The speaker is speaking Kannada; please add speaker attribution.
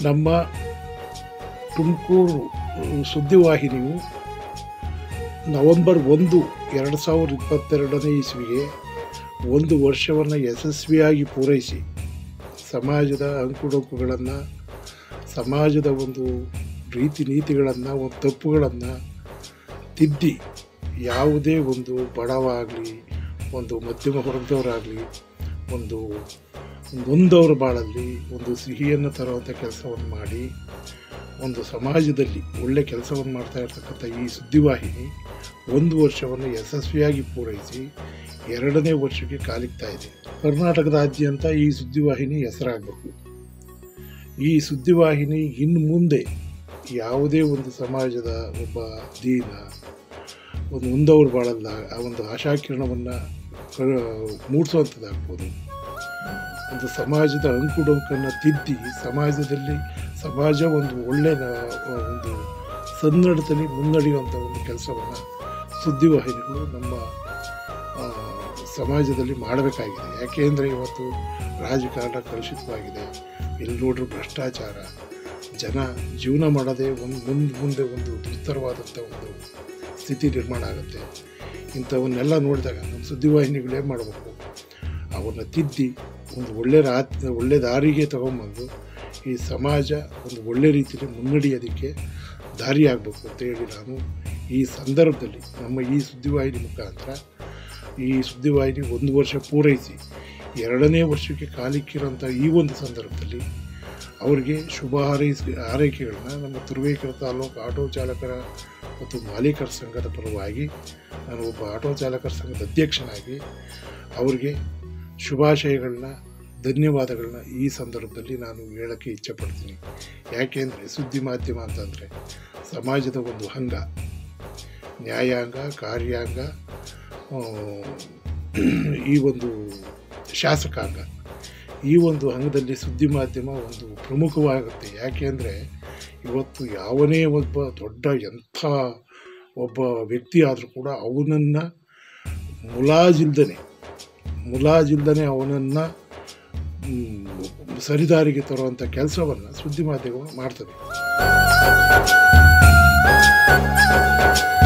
Speaker 1: ನಮ್ಮ ತುಮಕೂರು ಸುದ್ದಿವಾಹಿನಿಯು ನವೆಂಬರ್ ಒಂದು ಎರಡು ಸಾವಿರದ ಇಪ್ಪತ್ತೆರಡನೇ ಇಸ್ವಿಗೆ ಒಂದು ವರ್ಷವನ್ನು ಯಶಸ್ವಿಯಾಗಿ ಪೂರೈಸಿ ಸಮಾಜದ ಅಂಕುಡೊಂಕುಗಳನ್ನು ಸಮಾಜದ ಒಂದು ರೀತಿ ನೀತಿಗಳನ್ನು ಒಂದು ತಪ್ಪುಗಳನ್ನು ತಿದ್ದಿ ಯಾವುದೇ ಒಂದು ಬಡವ ಆಗಲಿ ಒಂದು ಮಧ್ಯಮ ವರ್ಗದವರಾಗಲಿ ಒಂದು ನೊಂದವರ ಬಾಳಲ್ಲಿ ಒಂದು ಸಿಹಿಯನ್ನು ತರುವಂಥ ಕೆಲಸವನ್ನು ಮಾಡಿ ಒಂದು ಸಮಾಜದಲ್ಲಿ ಒಳ್ಳೆ ಕೆಲಸವನ್ನು ಮಾಡ್ತಾ ಇರ್ತಕ್ಕಂಥ ಈ ಸುದ್ದಿವಾಹಿನಿ ಒಂದು ವರ್ಷವನ್ನು ಯಶಸ್ವಿಯಾಗಿ ಪೂರೈಸಿ ಎರಡನೇ ವರ್ಷಕ್ಕೆ ಕಾಲಿಕ್ತಾ ಇದೆ ಕರ್ನಾಟಕದಾದ್ಯಂತ ಈ ಸುದ್ದಿವಾಹಿನಿ ಹೆಸರಾಗಬೇಕು ಈ ಸುದ್ದಿವಾಹಿನಿ ಇನ್ನು ಮುಂದೆ ಯಾವುದೇ ಒಂದು ಸಮಾಜದ ಒಬ್ಬ ದೀನ ಒಂದು ಮುಂದವ್ರ ಬಾಳಲ್ಲ ಆ ಒಂದು ಆಶಾಕಿರಣವನ್ನು ಮೂಡಿಸುವಂಥದ್ದಾಗ್ಬೋದು ಒಂದು ಸಮಾಜದ ಅಂಕುಡೊಂಕನ್ನು ತಿದ್ದಿ ಸಮಾಜದಲ್ಲಿ ಸಮಾಜ ಒಂದು ಒಳ್ಳೆಯ ಒಂದು ಸನ್ನಡದಲ್ಲಿ ಮುನ್ನಡೆಯುವಂಥ ಒಂದು ಕೆಲಸವನ್ನು ಸುದ್ದಿವಾಹಿನಿಗಳು ನಮ್ಮ ಆ, ಸಮಾಜದಲ್ಲಿ ಮಾಡಬೇಕಾಗಿದೆ ಯಾಕೆಂದರೆ ಇವತ್ತು ರಾಜಕಾರಣ ಕಲುಷಿತವಾಗಿದೆ ಎಲ್ಲಿ ನೋಡ್ರೂ ಭ್ರಷ್ಟಾಚಾರ ಜನ ಜೀವನ ಮಾಡೋದೇ ಒಂದು ಮುಂದೆ ಮುಂದೆ ಒಂದು ದುಸ್ತರವಾದಂಥ ಒಂದು ಸ್ಥಿತಿ ನಿರ್ಮಾಣ ಆಗುತ್ತೆ ಇಂಥವನ್ನೆಲ್ಲ ನೋಡಿದಾಗ ನಮ್ಮ ಸುದ್ದಿವಾಹಿನಿಗಳು ಏನು ಮಾಡಬೇಕು ಅವನ್ನ ತಿದ್ದಿ ಒಂದು ಒಳ್ಳೆ ರಾತ್ ಒಳ್ಳೆ ದಾರಿಗೆ ತಗೊಂಬಂದು ಈ ಸಮಾಜ ಒಂದು ಒಳ್ಳೆ ರೀತಿಯಲ್ಲಿ ಮುನ್ನಡೆಯೋದಕ್ಕೆ ದಾರಿ ಆಗಬೇಕು ಅಂತೇಳಿ ನಾನು ಈ ಸಂದರ್ಭದಲ್ಲಿ ನಮ್ಮ ಈ ಸುದ್ದಿವಾಹಿನಿ ಮುಖಾಂತರ ಈ ಸುದ್ದಿವಾಹಿನಿ ಒಂದು ವರ್ಷ ಪೂರೈಸಿ ಎರಡನೇ ವರ್ಷಕ್ಕೆ ಕಾಲಿಕ್ಕಿರೋಂಥ ಈ ಒಂದು ಸಂದರ್ಭದಲ್ಲಿ ಅವರಿಗೆ ಶುಭ ಹಾರೈಸಿ ಹಾರೈಕೆಗಳನ್ನ ನಮ್ಮ ತುರುವೇಕೆರೆ ತಾಲೂಕು ಆಟೋ ಚಾಲಕರ ಮತ್ತು ಮಾಲೀಕರ ಸಂಘದ ಪರವಾಗಿ ನಾನು ಒಬ್ಬ ಆಟೋ ಚಾಲಕರ ಸಂಘದ ಅಧ್ಯಕ್ಷನಾಗಿ ಅವರಿಗೆ ಶುಭಾಶಯಗಳನ್ನ ಧನ್ಯವಾದಗಳನ್ನ ಈ ಸಂದರ್ಭದಲ್ಲಿ ನಾನು ಹೇಳೋಕ್ಕೆ ಇಚ್ಛೆಪಡ್ತೀನಿ ಯಾಕೆಂದರೆ ಸುದ್ದಿ ಮಾಧ್ಯಮ ಅಂತಂದರೆ ಸಮಾಜದ ಒಂದು ಅಂಗ ನ್ಯಾಯಾಂಗ ಕಾರ್ಯಾಂಗ ಆ, ಈ ಒಂದು ಶಾಸಕಾಂಗ ಈ ಒಂದು ಅಂಗದಲ್ಲಿ ಸುದ್ದಿ ಮಾಧ್ಯಮ ಒಂದು ಪ್ರಮುಖವಾಗುತ್ತೆ ಯಾಕೆಂದರೆ ಇವತ್ತು ಯಾವನೇ ಒಬ್ಬ ದೊಡ್ಡ ಎಂಥ ಒಬ್ಬ ವ್ಯಕ್ತಿ ಆದರೂ ಕೂಡ ಅವನನ್ನು ಮುಲಾಜಿಲ್ದನೆ ಮುಲಾಜಿಲ್ದನೆ ಅವನನ್ನು ಸರಿದಾರಿಗೆ ತರುವಂಥ ಕೆಲಸವನ್ನು ಸುದ್ದಿ ಮಾಧ್ಯಮ ಮಾಡ್ತದೆ